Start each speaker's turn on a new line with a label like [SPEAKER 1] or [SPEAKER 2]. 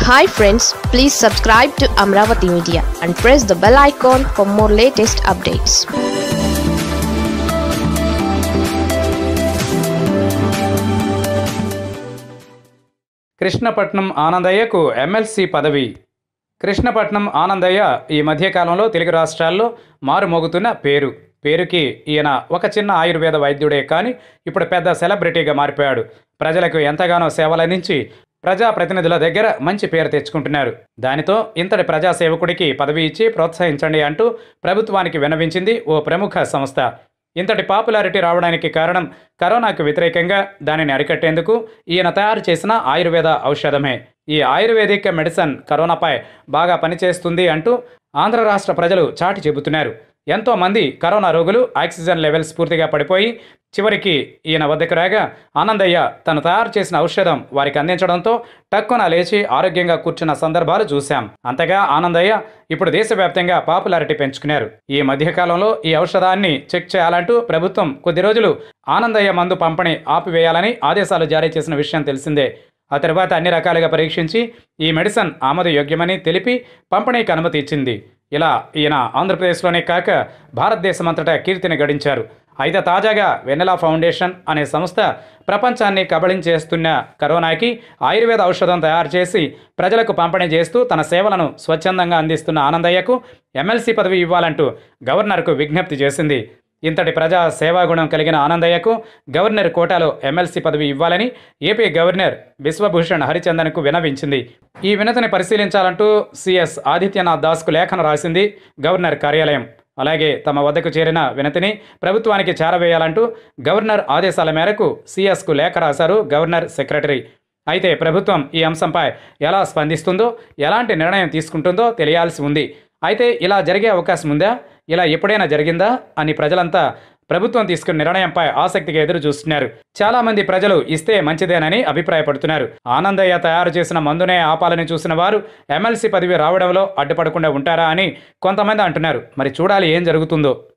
[SPEAKER 1] hi friends please subscribe to Amaravati media and press the bell icon for more latest updates
[SPEAKER 2] Krishnapatnam ఆనందయ్యకు MLC పదవి కృష్ణపట్నం ఆనందయ్య ఈ మధ్యకాలంలో తెలుగు రాష్ట్రాల్లో మారుమోగుతున్న పేరు పేరుకి ఈయన ఒక చిన్న ఆయుర్వేద వైద్యుడే కానీ ఇప్పుడు పెద్ద సెలబ్రిటీగా మారిపోయాడు ప్రజలకు ఎంతగానో సేవలందించి ప్రజాప్రతినిధుల దగ్గర మంచి పేరు తెచ్చుకుంటున్నారు దానితో ఇంతటి ప్రజాసేవకుడికి పదవి ఇచ్చి ప్రోత్సహించండి అంటూ ప్రభుత్వానికి విన్నవించింది ఓ ప్రముఖ సంస్థ ఇంతటి పాపులారిటీ రావడానికి కారణం కరోనాకు వ్యతిరేకంగా దానిని అరికట్టేందుకు ఈయన తయారు చేసిన ఆయుర్వేద ఔషధమే ఈ ఆయుర్వేదిక్ మెడిసిన్ కరోనాపై బాగా పనిచేస్తుంది అంటూ ఆంధ్ర రాష్ట్ర ప్రజలు చాటి చెబుతున్నారు ఎంతో మంది కరోనా రోగులు ఆక్సిజన్ లెవెల్స్ పూర్తిగా పడిపోయి చివరికి ఈయన వద్దకు రాగా ఆనందయ్య తను తయారు చేసిన ఔషధం వారికి అందించడంతో టక్కున లేచి ఆరోగ్యంగా కూర్చున్న సందర్భాలు చూశాం అంతగా ఆనందయ్య ఇప్పుడు దేశవ్యాప్తంగా పాపులారిటీ పెంచుకున్నారు ఈ మధ్యకాలంలో ఈ ఔషధాన్ని చెక్ చేయాలంటూ ప్రభుత్వం కొద్ది రోజులు ఆనందయ్య మందు పంపిణీ ఆపివేయాలని ఆదేశాలు జారీ చేసిన విషయం తెలిసిందే ఆ తర్వాత అన్ని రకాలుగా పరీక్షించి ఈ మెడిసిన్ ఆమోదయోగ్యమని తెలిపి పంపిణీకి అనుమతి ఇచ్చింది ఇలా ఈయన ఆంధ్రప్రదేశ్లోనే కాక భారతదేశమంతటా కీర్తిని గడించారు అయితే తాజాగా వెన్నెలా ఫౌండేషన్ అనే సంస్థ ప్రపంచాన్ని కబళించేస్తున్న కరోనాకి ఆయుర్వేద ఔషధం తయారు చేసి ప్రజలకు పంపిణీ చేస్తూ తన సేవలను స్వచ్ఛందంగా అందిస్తున్న ఆనందయ్యకు ఎమ్మెల్సీ పదవి ఇవ్వాలంటూ గవర్నర్కు విజ్ఞప్తి చేసింది ఇంతటి ప్రజా సేవాగుణం కలిగిన ఆనందయ్యకు గవర్నర్ కోటాలో ఎమ్మెల్సీ పదవి ఇవ్వాలని ఏపీ గవర్నర్ బిశ్వభూషణ్ హరిచందన్కు వినవించింది ఈ వినతిని పరిశీలించాలంటూ సిఎస్ ఆదిత్యనాథ్ దాస్కు లేఖను రాసింది గవర్నర్ కార్యాలయం అలాగే తమ వద్దకు చేరిన వినతిని ప్రభుత్వానికి చేరవేయాలంటూ గవర్నర్ ఆదేశాల మేరకు సిఎస్కు లేఖ రాశారు గవర్నర్ సెక్రటరీ అయితే ప్రభుత్వం ఈ అంశంపై ఎలా స్పందిస్తుందో ఎలాంటి నిర్ణయం తీసుకుంటుందో తెలియాల్సి ఉంది అయితే ఇలా జరిగే అవకాశం ఉందా ఇలా ఎప్పుడైనా జరిగిందా అని ప్రజలంతా ప్రభుత్వం తీసుకున్న నిర్ణయంపై ఆసక్తిగా ఎదురు చూస్తున్నారు చాలా మంది ప్రజలు ఇస్తే మంచిదేనని అభిప్రాయపడుతున్నారు ఆనందయ్య తయారు చేసిన మందునే ఆపాలని చూసిన వారు ఎమ్మెల్సీ పదవి రావడంలో అడ్డుపడకుండా ఉంటారా అని కొంతమంది అంటున్నారు మరి చూడాలి ఏం జరుగుతుందో